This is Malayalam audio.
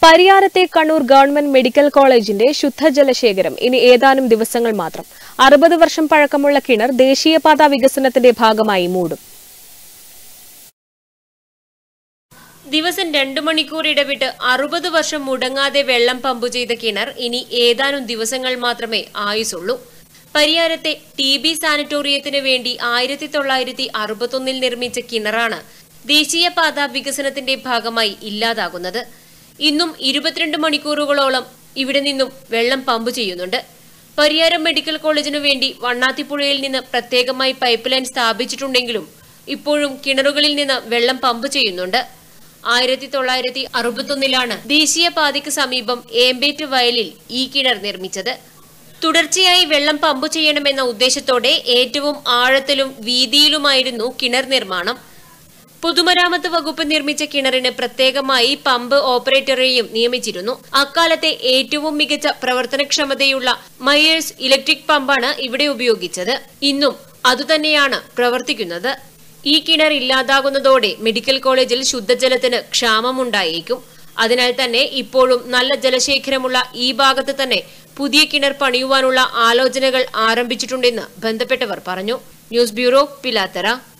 പരിയാരത്തെ കണ്ണൂർ ഗവൺമെന്റ് മെഡിക്കൽ കോളേജിന്റെ ശുദ്ധജലശേഖരം ഇനി ഏതാനും ദിവസങ്ങൾ മാത്രം അറുപത് വർഷം പഴക്കമുള്ള കിണർ ദേശീയപാത വികസനത്തിന്റെ ഭാഗമായി മൂടും ദിവസം രണ്ടു മണിക്കൂർ ഇടവിട്ട് അറുപത് വർഷം മുടങ്ങാതെ വെള്ളം പമ്പു ചെയ്ത കിണർ ഇനി ഏതാനും ദിവസങ്ങൾ മാത്രമേ ആയുസുള്ളൂ പരിയാരത്തെ ടി ബി സാനിറ്റോറിയത്തിന് വേണ്ടി ആയിരത്തി തൊള്ളായിരത്തി അറുപത്തൊന്നിൽ നിർമ്മിച്ച കിണറാണ് ദേശീയപാത വികസനത്തിന്റെ ഭാഗമായി ഇല്ലാതാകുന്നത് ഇന്നും ഇരുപത്തിരണ്ട് മണിക്കൂറുകളോളം ഇവിടെ നിന്നും വെള്ളം പമ്പ് ചെയ്യുന്നുണ്ട് പരിയാരം മെഡിക്കൽ കോളേജിനു വേണ്ടി വണ്ണാത്തിപ്പുഴയിൽ നിന്ന് പ്രത്യേകമായി പൈപ്പ് ലൈൻ സ്ഥാപിച്ചിട്ടുണ്ടെങ്കിലും ഇപ്പോഴും കിണറുകളിൽ നിന്ന് വെള്ളം പമ്പ് ചെയ്യുന്നുണ്ട് ആയിരത്തി തൊള്ളായിരത്തി അറുപത്തൊന്നിലാണ് ദേശീയപാതയ്ക്ക് സമീപം ഏമ്പേറ്റ് വയലിൽ ഈ കിണർ നിർമ്മിച്ചത് തുടർച്ചയായി വെള്ളം പമ്പ് ചെയ്യണമെന്ന ഉദ്ദേശത്തോടെ ഏറ്റവും ആഴത്തിലും വീതിയിലുമായിരുന്നു കിണർ നിർമ്മാണം പൊതുമരാമത്ത് വകുപ്പ് നിർമ്മിച്ച കിണറിന് പ്രത്യേകമായി പമ്പ് ഓപ്പറേറ്ററെയും നിയമിച്ചിരുന്നു അക്കാലത്തെ ഏറ്റവും മികച്ച പ്രവർത്തനക്ഷമതയുള്ള മയേഴ്സ് ഇലക്ട്രിക് പമ്പാണ് ഇവിടെ ഉപയോഗിച്ചത് ഇന്നും അതുതന്നെയാണ് പ്രവർത്തിക്കുന്നത് ഈ കിണർ ഇല്ലാതാകുന്നതോടെ മെഡിക്കൽ കോളേജിൽ ശുദ്ധജലത്തിന് ക്ഷാമമുണ്ടായേക്കും അതിനാൽ തന്നെ ഇപ്പോഴും നല്ല ജലശേഖരമുള്ള ഈ ഭാഗത്ത് തന്നെ പുതിയ കിണർ പണിയുവാനുള്ള ആലോചനകൾ ആരംഭിച്ചിട്ടുണ്ടെന്ന് ബന്ധപ്പെട്ടവർ പറഞ്ഞു ന്യൂസ് ബ്യൂറോ പിലാത്തറ